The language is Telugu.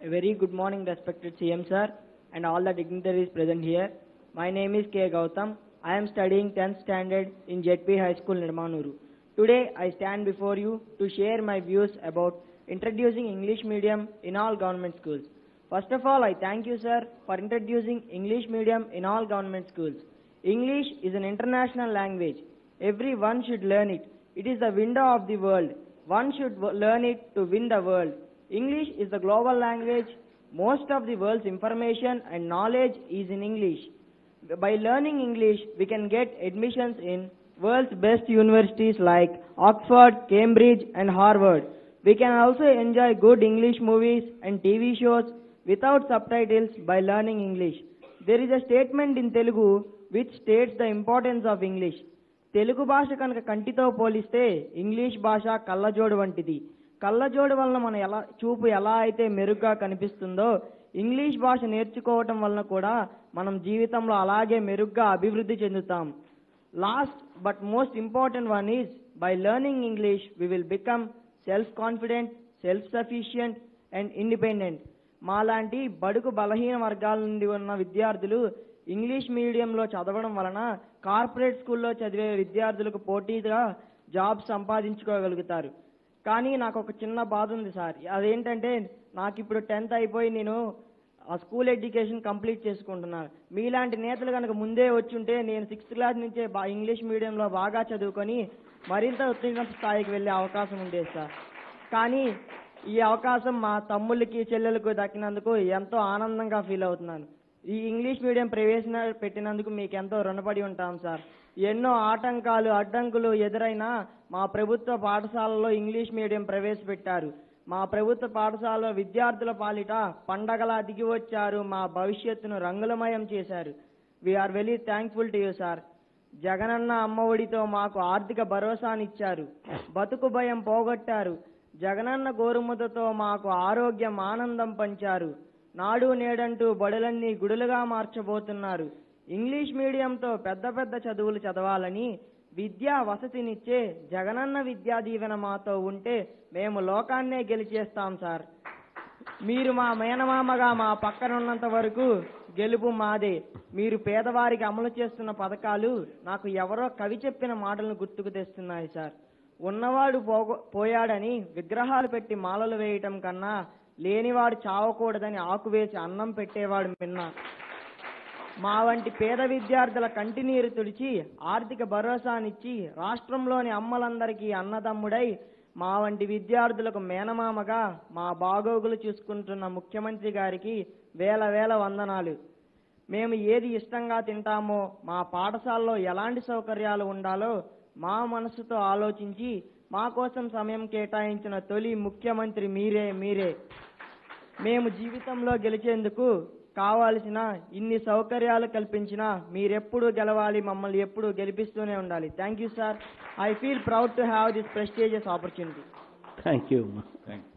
A very good morning, respected CM sir, and all the dignitaries present here. My name is K. Gautam. I am studying 10th standard in JP High School, Nirmanuru. Today, I stand before you to share my views about introducing English medium in all government schools. First of all, I thank you, sir, for introducing English medium in all government schools. English is an international language. Everyone should learn it. It is the window of the world. One should w- learn it to win the world. English is the global language. Most of the world's information and knowledge is in English. By learning English, we can get admissions in world's best universities like Oxford, Cambridge, and Harvard. We can also enjoy good English movies and TV shows without subtitles by learning English. There is a statement in Telugu which states the importance of English. Telugu భాష కనుక కంటితో పోలిస్తే ఇంగ్లీష్ భాష కళ్ళజోడు వంటిది కళ్ళజోడు వలన మన ఎలా చూపు ఎలా అయితే మెరుగ్గా కనిపిస్తుందో ఇంగ్లీష్ భాష నేర్చుకోవటం వలన కూడా మనం జీవితంలో అలాగే మెరుగ్గా అభివృద్ధి చెందుతాం last but most important one is by learning English we will become self confident self sufficient and independent మాలాంటి బడుగు బలహీన వర్గాల నుండి ఉన్న విద్యార్థులు ఇంగ్లీష్ మీడియంలో చదవడం వలన కార్పొరేట్ స్కూల్లో చదివే విద్యార్థులకు పోటీగా జాబ్ సంపాదించుకోగలుగుతారు కానీ నాకు ఒక చిన్న బాధ ఉంది సార్ అదేంటంటే నాకు ఇప్పుడు టెన్త్ అయిపోయి నేను ఆ స్కూల్ ఎడ్యుకేషన్ కంప్లీట్ చేసుకుంటున్నాను మీలాంటి నేతలు కనుక ముందే వచ్చుంటే నేను సిక్స్త్ క్లాస్ నుంచే బా ఇంగ్లీష్ మీడియంలో బాగా చదువుకొని మరింత ఉత్తీర్ణత స్థాయికి వెళ్ళే అవకాశం ఉండేది సార్ కానీ ఈ అవకాశం మా తమ్ముళ్ళకి చెల్లెలకు దక్కినందుకు ఎంతో ఆనందంగా ఫీల్ అవుతున్నాను ఈ ఇంగ్లీష్ మీడియం ప్రవేశన పెట్టినందుకు మీకు ఎంతో రుణపడి ఉంటాం సార్ ఎన్నో ఆటంకాలు అడ్డంకులు ఎదురైనా మా ప్రభుత్వ పాఠశాలలో ఇంగ్లీష్ మీడియం ప్రవేశపెట్టారు మా ప్రభుత్వ పాఠశాలలో విద్యార్థుల పాలిట పండగలా దిగి వచ్చారు మా భవిష్యత్తును రంగులమయం చేశారు we are very thankful to you sir జగనన్న అమ్మఒడితో మాకు ఆర్థిక భరోసానిచ్చారు బతుకు భయం పోగొట్టారు జగనన్న గోరుముద్దతో మాకు ఆరోగ్యం ఆనందం పంచారు నాడు నేడంటూ బడులన్నీ గుడులుగా మార్చబోతున్నారు ఇంగ్లీష్ మీడియంతో పెద్ద పెద్ద చదువులు చదవాలని విద్యా వసతినిచ్చే జగనన్న విద్యా దీవెన మాతో ఉంటే మేము లోకాన్నే గెలిచేస్తాం సార్ మీరు మా మేనమామగా మా పక్కన ఉన్నంత వరకు గెలుపు మాదే మీరు పేదవారికి అమలు చేస్తున్న పథకాలు నాకు ఎవరో కవి చెప్పిన మాటలను గుర్తుకు తెస్తున్నాయి సార్ ఉన్నవాడు పోగొ పోయాడని విగ్రహాలు పెట్టి మాలలు వేయటం కన్నా లేనివాడు చావకూడదని ఆకు వేసి అన్నం పెట్టేవాడు మిన్నా మా వంటి పేద విద్యార్థుల కంటినీరు తుడిచి ఆర్థిక భరోసానిచ్చి రాష్ట్రంలోని అమ్మలందరికీ అన్నదమ్ముడై మా వంటి విద్యార్థులకు మేనమామగా మా బాగోగులు చూసుకుంటున్న ముఖ్యమంత్రి గారికి వేల వేల వందనాలు మేము ఏది ఇష్టంగా తింటామో మా పాఠశాలలో ఎలాంటి సౌకర్యాలు ఉండాలో మా మనసుతో ఆలోచించి మా కోసం సమయం కేటాయించిన తొలి ముఖ్యమంత్రి మీరే మీరే మేము జీవితంలో గెలిచేందుకు కావాల్సిన ఇన్ని సౌకర్యాలు కల్పించినా మీరెప్పుడు గెలవాలి మమ్మల్ని ఎప్పుడు గెలిపిస్తూనే ఉండాలి thank you sir I feel proud to have this prestigious opportunity thank you thank